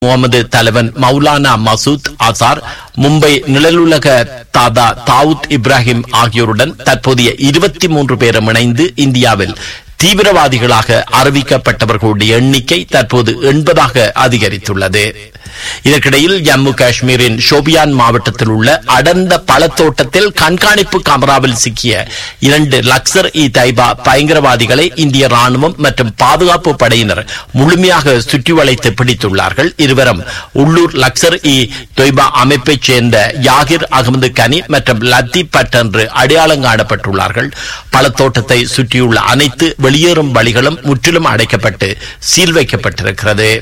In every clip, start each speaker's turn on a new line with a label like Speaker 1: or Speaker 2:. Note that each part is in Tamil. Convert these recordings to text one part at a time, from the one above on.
Speaker 1: முகமது தலைவன் மௌலானா மசூத் அசார் மும்பை நிழலுலக தாதா தாவூத் இப்ராஹிம் ஆகியோருடன் தற்போதைய இருபத்தி மூன்று பேரும் இணைந்து இந்தியாவில் தீவிரவாதிகளாக அறிவிக்கப்பட்டவர்களுடைய எண்ணிக்கை தற்போது எண்பதாக அதிகரித்துள்ளது இதற்கிடையில் ஜம்மு காஷ்மீரின் ஷோபியான் மாவட்டத்தில் உள்ள அடர்ந்த பழத்தோட்டத்தில் கண்காணிப்பு கேமராவில் சிக்கிய இரண்டு லக்சர் இ தைபா பயங்கரவாதிகளை இந்திய ராணுவம் மற்றும் பாதுகாப்பு படையினர் முழுமையாக சுற்றி வளைத்து பிடித்துள்ளார்கள் இருவரும் உள்ளூர் லக்சர் இ தொய்பா அமைப்பைச் சேர்ந்த யாகிர் அகமது கனி மற்றும் லத்தீப் பட் என்று அடையாளம் காணப்பட்டுள்ளார்கள் பழத்தோட்டத்தை சுற்றியுள்ள அனைத்து வெளியேறும் வழிகளும் முற்றிலும் அடைக்கப்பட்டு சீல் வைக்கப்பட்டிருக்கிறது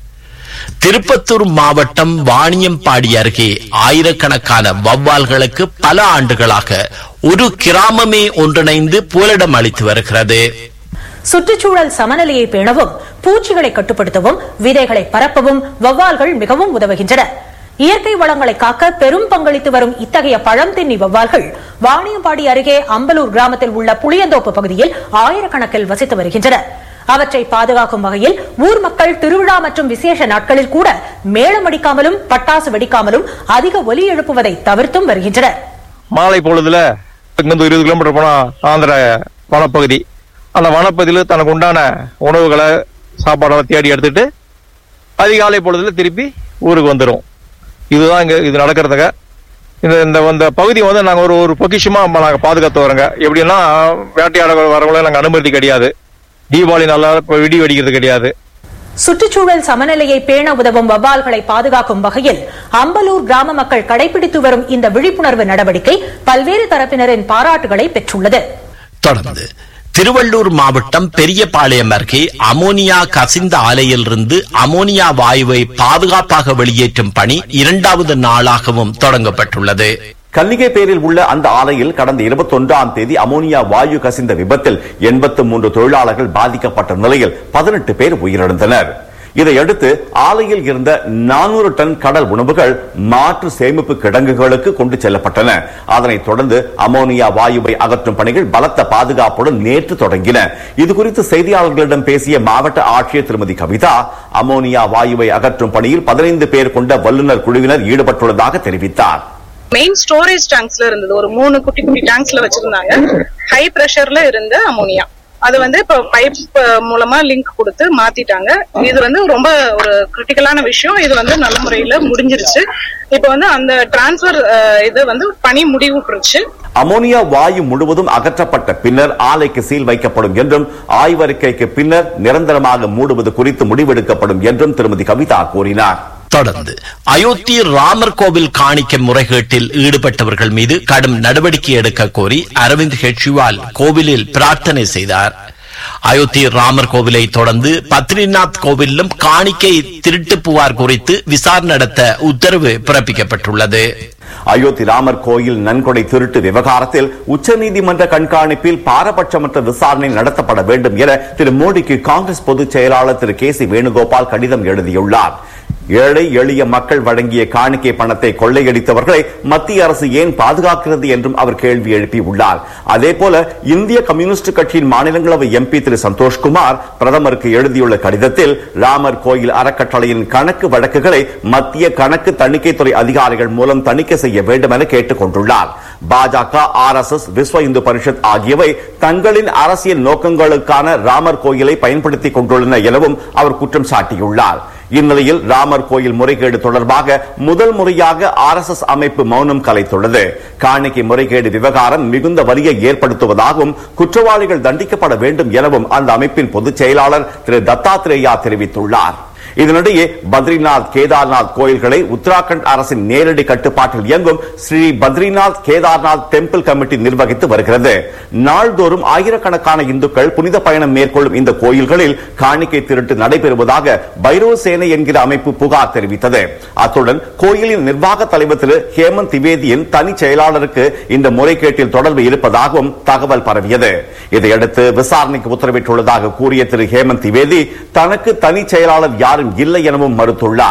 Speaker 1: திருப்பத்தூர் மாவட்டம் வாணியம்பாடி அருகே ஆயிரக்கணக்கான வவ்வால்களுக்கு பல ஆண்டுகளாக ஒரு கிராமமே ஒன்றிணைந்து புகலிடம் அளித்து வருகிறது
Speaker 2: சுற்றுச்சூழல் சமநிலையை பேணவும் பூச்சிகளை கட்டுப்படுத்தவும் விதைகளை பரப்பவும் வவ்வால்கள் மிகவும் உதவுகின்றன இயற்கை வளங்களை காக்க பெரும் பங்களித்து வரும் இத்தகைய பழம்தின்னி வவ்வால்கள் வாணியம்பாடி அருகே அம்பலூர் கிராமத்தில் உள்ள புளியந்தோப்பு பகுதியில் ஆயிரக்கணக்கில் வசித்து வருகின்றன அவற்றை பாதுகாக்கும் வகையில் ஊர் மக்கள் திருவிழா மற்றும் விசேஷ நாட்களில் கூட மேளம் அடிக்காமலும் பட்டாசு வெடிக்காமலும் அதிக ஒலி எழுப்புவதை தவிர்த்தும் வருகின்றனர்
Speaker 3: மாலை பொழுதுல இங்கிருந்து இருபது கிலோமீட்டர் போனா ஆந்திர வனப்பகுதி அந்த வனப்பகுதியில் தனக்கு உண்டான உணவுகளை சாப்பாடெல்லாம் தேடி எடுத்துட்டு அதிகாலை பொழுதுல திருப்பி ஊருக்கு வந்துடும் இதுதான் இங்க இது நடக்கிறதுங்க இந்த இந்த இந்த பகுதி வந்து நாங்க ஒரு ஒரு பொக்கிஷமா நாங்க பாதுகாத்து வரோங்க எப்படின்னா வேட்டையாட வரவங்கள நாங்க அனுமதி கிடையாது தீபாவளி நல்லா இப்ப வெடி வெடிக்கிறது கிடையாது
Speaker 2: சுற்றுச்சூழல் சமநிலையை பேண உதவும் வவ்வால்களை பாதுகாக்கும் வகையில் அம்பலூர் கிராம மக்கள் கடைபிடித்து வரும் இந்த விழிப்புணர்வு நடவடிக்கை பல்வேறு தரப்பினரின் பாராட்டுகளை பெற்றுள்ளது
Speaker 1: தொடர்ந்து திருவள்ளூர் மாவட்டம் பெரியபாளையம் அருகே அமோனியா கசிந்த ஆலையிலிருந்து அமோனியா வாயுவை பாதுகாப்பாக வெளியேற்றும் பணி இரண்டாவது நாளாகவும் தொடங்கப்பட்டுள்ளது
Speaker 4: கன்னிகைப்பேரில் உள்ள அந்த ஆலையில் கடந்த இருபத்தொன்றாம் தேதி அமோனியா வாயு கசிந்த விபத்தில் எண்பத்து மூன்று தொழிலாளர்கள் பாதிக்கப்பட்ட நிலையில் பதினெட்டு பேர் உயிரிழந்தனர் இதையடுத்து ஆலையில் இருந்த நானூறு டன் கடல் உணவுகள் மாற்று சேமிப்பு கிடங்குகளுக்கு கொண்டு செல்லப்பட்டன அதனைத் தொடர்ந்து அமோனியா வாயுவை அகற்றும் பணிகள் பலத்த பாதுகாப்புடன் நேற்று தொடங்கின இதுகுறித்து செய்தியாளர்களிடம் பேசிய மாவட்ட ஆட்சியர் திருமதி கவிதா அமோனியா வாயுவை அகற்றும் பணியில் பதினைந்து பேர் கொண்ட வல்லுநர் குழுவினர் ஈடுபட்டுள்ளதாக தெரிவித்தார்
Speaker 5: மெயின் ஸ்டோரேஜ் டேங்க்ஸ்ல இருந்தது ஒரு மூணு குட்டி குட்டி டேங்க்ஸ்ல வச்சிருந்தாங்க ஹை பிரஷர்ல இருந்த அமோனியா அது வந்து இப்ப பைப் மூலமா லிங்க் கொடுத்து மாத்திட்டாங்க இது வந்து ரொம்ப ஒரு கிரிட்டிக்கலான விஷயம் இது வந்து நல்ல முறையில முடிஞ்சிருச்சு இப்ப வந்து அந்த டிரான்ஸ்பர் இது வந்து பணி முடிவுற்றுச்சு
Speaker 4: அமோனியா வாயு முழுவதும் அகற்றப்பட்ட பின்னர் ஆலைக்கு சீல் வைக்கப்படும் என்றும் ஆய்வறிக்கைக்கு பின்னர் நிரந்தரமாக மூடுவது குறித்து முடிவெடுக்கப்படும் என்றும் திருமதி கவிதா கூறினார்
Speaker 1: தொடர்ந்து அயோத்தி ராமர் கோவில் காணிக்க முறைகேட்டில் ஈடுபட்டவர்கள் மீது கடும் நடவடிக்கை எடுக்க கோரி அரவிந்த் கெஜ்ரிவால் கோவிலில் பிரார்த்தனை செய்தார் அயோத்தி ராமர் கோவிலை தொடர்ந்து பத்ரிநாத் கோவிலும் காணிக்கை திருட்டு புகார் குறித்து விசாரணை நடத்த உத்தரவு பிறப்பிக்கப்பட்டுள்ளது
Speaker 4: அயோத்தி ராமர் கோயில் நன்கொடை திருட்டு விவகாரத்தில் உச்சநீதிமன்ற கண்காணிப்பில் பாரபட்சமற்ற விசாரணை நடத்தப்பட வேண்டும் என திரு மோடிக்கு காங்கிரஸ் பொதுச் செயலாளர் திரு கே சி வேணுகோபால் கடிதம் எழுதியுள்ளார் ஏழை எளிய மக்கள் வழங்கிய காணிக்கை பணத்தை கொள்ளையடித்தவர்களை மத்திய அரசு ஏன் பாதுகாக்கிறது என்றும் அவர் கேள்வி எழுப்பியுள்ளார் அதே போல இந்திய கம்யூனிஸ்ட் கட்சியின் மாநிலங்களவை எம்பி திரு சந்தோஷ்குமார் பிரதமருக்கு எழுதியுள்ள கடிதத்தில் ராமர் கோயில் அறக்கட்டளையின் கணக்கு வழக்குகளை மத்திய கணக்கு தணிக்கைத்துறை அதிகாரிகள் மூலம் தணிக்கை செய்ய வேண்டும் என கேட்டுக் கொண்டுள்ளார் பாஜக R S S Vishva Hindu Parishad ஆகியவை தங்களின் அரசியல் நோக்கங்களுக்கான ராமர் கோயிலை பயன்படுத்திக் கொண்டுள்ளன எனவும் அவர் குற்றம் சாட்டியுள்ளார் இந்நிலையில் ராமர் கோயில் முறைகேடு தொடர்பாக முதல் முறையாக ஆர் எஸ் எஸ் அமைப்பு மௌனம் கலைத்துள்ளது காணிக்கை முறைகேடு விவகாரம் மிகுந்த வரியை ஏற்படுத்துவதாகவும் குற்றவாளிகள் தண்டிக்கப்பட வேண்டும் எனவும் அந்த அமைப்பின் பொதுச் செயலாளர் திரு தத்தாத்ரேயா தெரிவித்துள்ளார் இதனிடையே பத்ரிநாத் கேதார்நாத் கோயில்களை உத்தராகண்ட் அரசின் நேரடி கட்டுப்பாட்டில் இயங்கும் ஸ்ரீ பத்ரிநாத் கேதார்நாத் டெம்பிள் கமிட்டி நிர்வகித்து வருகிறது நாள்தோறும் ஆயிரக்கணக்கான இந்துக்கள் புனித பயணம் மேற்கொள்ளும் இந்த கோயில்களில் காணிக்கை திருட்டு நடைபெறுவதாக பைரவ சேனை என்கிற அமைப்பு புகார் தெரிவித்தது அத்துடன் கோயிலின் நிர்வாக தலைவர் திரு ஹேமந்த் திவேதியின் தனி செயலாளருக்கு இந்த முறைகேட்டில் தொடர்பு இருப்பதாகவும் தகவல் பரவியது இதையடுத்து விசாரணைக்கு உத்தரவிட்டுள்ளதாக கூறிய திரு ஹேமந்த் திவேதி தனக்கு தனி செயலாளர் யாரும் இல்லை எனவும் மறுத்துள்ளார்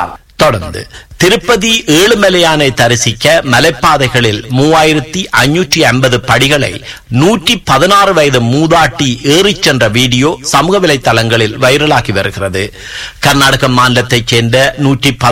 Speaker 1: தொடர்ந்து திருப்பதி ஏழுமலையானை தரிசிக்க மலைப்பாதைகளில் மூவாயிரத்தி ஐநூற்றி ஐம்பது படிகளை நூற்றி பதினாறு வயது மூதாட்டி ஏறிச் சென்ற வீடியோ சமூக வலைதளங்களில் வைரலாகி வருகிறது கர்நாடக மாநிலத்தைச் சேர்ந்த நூற்றி